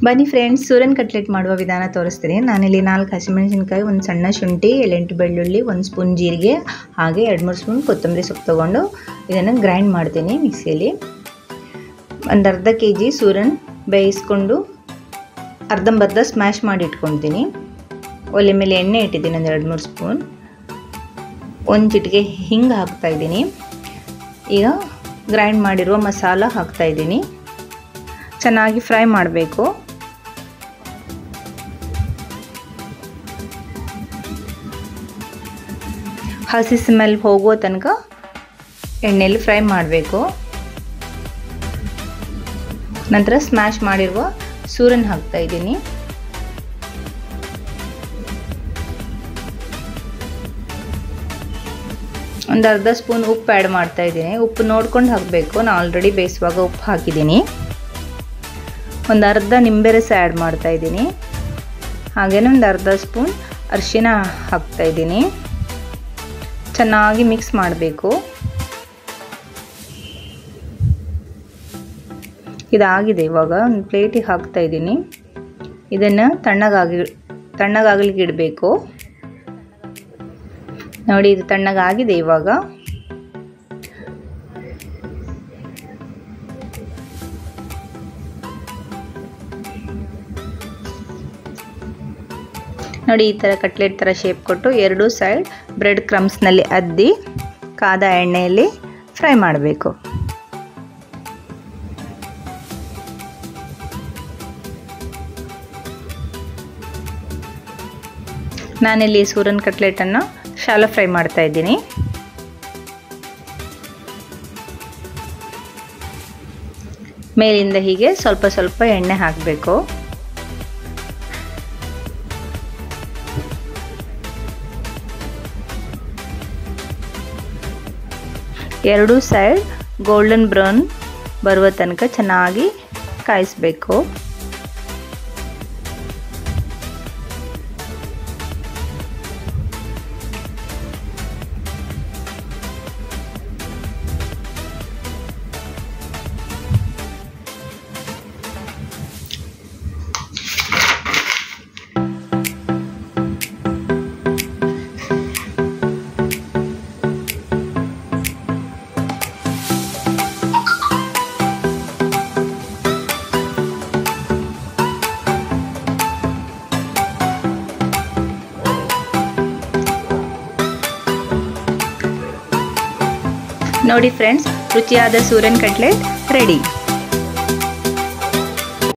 ಬನ್ನಿ friends ಸೂರನ್ cutlet ಮಾಡುವ ವಿಧಾನ ತೋರಿಸ್ತೀನಿ ನಾನಿಲ್ಲಿ ನಾಲ್ಕು ಹಸಿಮೆಣಸಿನ್ಕಾಯಿ ಒಂದು ಸಣ್ಣ ಶುಂಠಿ ಏಳೆಂಟು ಬೆಳ್ಳುಳ್ಳಿ ಒಂದು ಸ್ಪೂನ್ ಜೀರಿಗೆ ಹಾಗೆ ಎರಡು ಮೂರು ಸ್ಪೂನ್ ಕೊತ್ತಂಬರಿ ಸೊಪ್ಪು ತೊಗೊಂಡು ಇದನ್ನು ಗ್ರೈಂಡ್ ಮಾಡ್ತೀನಿ ಮಿಕ್ಸಿಯಲ್ಲಿ ಒಂದು ಅರ್ಧ ಕೆ ಜಿ ಸೂರನ್ ಬೇಯಿಸ್ಕೊಂಡು ಅರ್ಧಂಬರ್ಧ ಸ್ಮ್ಯಾಶ್ ಮಾಡಿ ಇಟ್ಕೊತೀನಿ ಒಲೆ ಮೇಲೆ ಎಣ್ಣೆ ಇಟ್ಟಿದ್ದೀನಿ ಒಂದು ಎರಡು ಮೂರು ಸ್ಪೂನ್ ಒಂದು ಚಿಟಿಕೆ ಹಿಂಗೆ ಹಾಕ್ತಾಯಿದ್ದೀನಿ ಈಗ ಗ್ರೈಂಡ್ ಮಾಡಿರುವ ಮಸಾಲ ಹಾಕ್ತಾಯಿದ್ದೀನಿ ಚೆನ್ನಾಗಿ ಫ್ರೈ ಮಾಡಬೇಕು ಹಸಿ ಸ್ಮೆಲ್ ಹೋಗೋ ತನಕ ಎಣ್ಣೆಯಲ್ಲಿ ಫ್ರೈ ಮಾಡಬೇಕು ನಂತರ ಸ್ಮ್ಯಾಶ್ ಮಾಡಿರುವ ಸೂರನ್ ಹಾಕ್ತಾ ಇದ್ದೀನಿ ಒಂದು ಅರ್ಧ ಸ್ಪೂನ್ ಉಪ್ಪು ಆ್ಯಡ್ ಮಾಡ್ತಾ ಇದ್ದೀನಿ ಉಪ್ಪು ನೋಡ್ಕೊಂಡು ಹಾಕಬೇಕು ನಾನು ಆಲ್ರೆಡಿ ಬೇಯಿಸುವಾಗ ಉಪ್ಪು ಹಾಕಿದ್ದೀನಿ ಒಂದು ಅರ್ಧ ನಿಂಬೆ ರಸ ಆ್ಯಡ್ ಮಾಡ್ತಾ ಇದ್ದೀನಿ ಹಾಗೇನೆ ಒಂದು ಅರ್ಧ ಸ್ಪೂನ್ ಅರಿಶಿನ ಹಾಕ್ತಾ ಇದ್ದೀನಿ ಚೆನ್ನಾಗಿ ಮಿಕ್ಸ್ ಮಾಡಬೇಕು ಇದಾಗಿದೆ ಇವಾಗ ಒಂದು ಪ್ಲೇಟಿಗೆ ಹಾಕ್ತಾ ಇದ್ದೀನಿ ಇದನ್ನು ತಣ್ಣಗಾಗಿ ತಣ್ಣಗಾಗಲಿಕ್ಕೆ ಇಡಬೇಕು ನೋಡಿ ಇದು ತಣ್ಣಗಾಗಿದೆ ಇವಾಗ ನೋಡಿ ಈ ಥರ ಕಟ್ಲೆಟ್ ಥರ ಶೇಪ್ ಕೊಟ್ಟು ಎರಡೂ ಸೈಡ್ ಬ್ರೆಡ್ ಕ್ರಮ್ಸ್ನಲ್ಲಿ ಅದ್ದಿ ಕಾದ ಎಣ್ಣೆಯಲ್ಲಿ ಫ್ರೈ ಮಾಡಬೇಕು ನಾನಿಲ್ಲಿ ಸೂರನ್ ಕಟ್ಲೆಟನ್ನು ಶಾಲ ಫ್ರೈ ಮಾಡ್ತಾ ಇದ್ದೀನಿ ಮೇಲಿಂದ ಹೀಗೆ ಸ್ವಲ್ಪ ಸ್ವಲ್ಪ ಎಣ್ಣೆ ಹಾಕಬೇಕು ಎರಡೂ ಸೈಡ್ ಗೋಲ್ಡನ್ ಬ್ರೌನ್ ಬರುವ ತನಕ ಚೆನ್ನಾಗಿ ಕಾಯಿಸಬೇಕು ನೋಡಿ ಫ್ರೆಂಡ್ಸ್ ರುಚಿಯಾದ ಸೂರನ್ ಕಟ್ಲೆಟ್ ರೆಡಿ